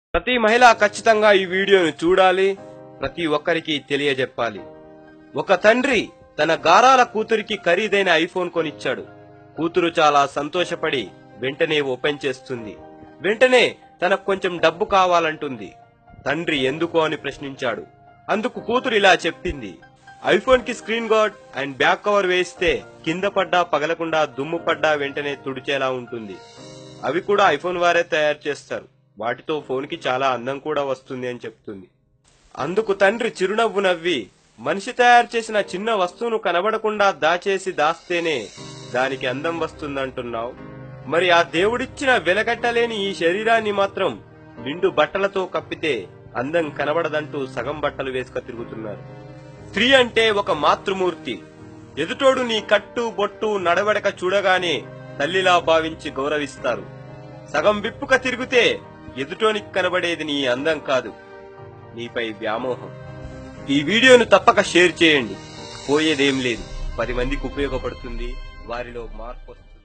ప్రతి మహిళ ఖచ్చితంగా ఈ వీడియోను చూడాలి ప్రతి ఒక్కరికి తెలియజెప్పాలి ఒక తండ్రి తన గారాల కూతురికి ఖరీదైన ఐఫోన్ కొనిచ్చాడు కూతురు చాలా సంతోషపడి వెంటనే ఓపెన్ చేస్తుంది వెంటనే తనకు కొంచెం డబ్బు కావాలంటుంది తండ్రి ఎందుకు అని ప్రశ్నించాడు అందుకు కూతురు ఇలా చెప్పింది ఐఫోన్ కి screen guard and back cover వేస్తే కింద పడ్డా పగలకుండా దుమ్ము పడ్డా వెంటనే తుడిచేలా ఉంటుంది అవి కూడా ఐఫోన్ వారే తయారు చేస్తారు వాటితో ఫోన్ కి చాలా అందం కూడా వస్తుంది అని చెప్తుంది అందుకు తండ్రి చిరునవ్వు నవ్వి మనిషి తయారు చేసిన చిన్న వస్తువును కనబడకుండా దాచేసి దాస్తేనే దానికి అందం వస్తుందంటున్నావు మరి ఆ దేవుడిచ్చిన వెలగట్టలేని ఈ శరీరాన్ని మాత్రం నిండు బట్టలతో కప్పితే అందం కనబడదంటూ సగం బట్టలు వేసుక తిరుగుతున్నారు స్త్రీ అంటే ఒక మాతృమూర్తి ఎదుటోడు నీ కట్టు బొట్టు నడవడక చూడగానే తల్లిలా భావించి గౌరవిస్తారు సగం విప్పుక తిరిగితే ఎదుటోనికి కనబడేది నీ అందం కాదు నీపై వ్యామోహం ఈ వీడియోను తప్పక షేర్ చేయండి పోయేదేం లేదు పది మందికి ఉపయోగపడుతుంది వారిలో మార్పు వస్తుంది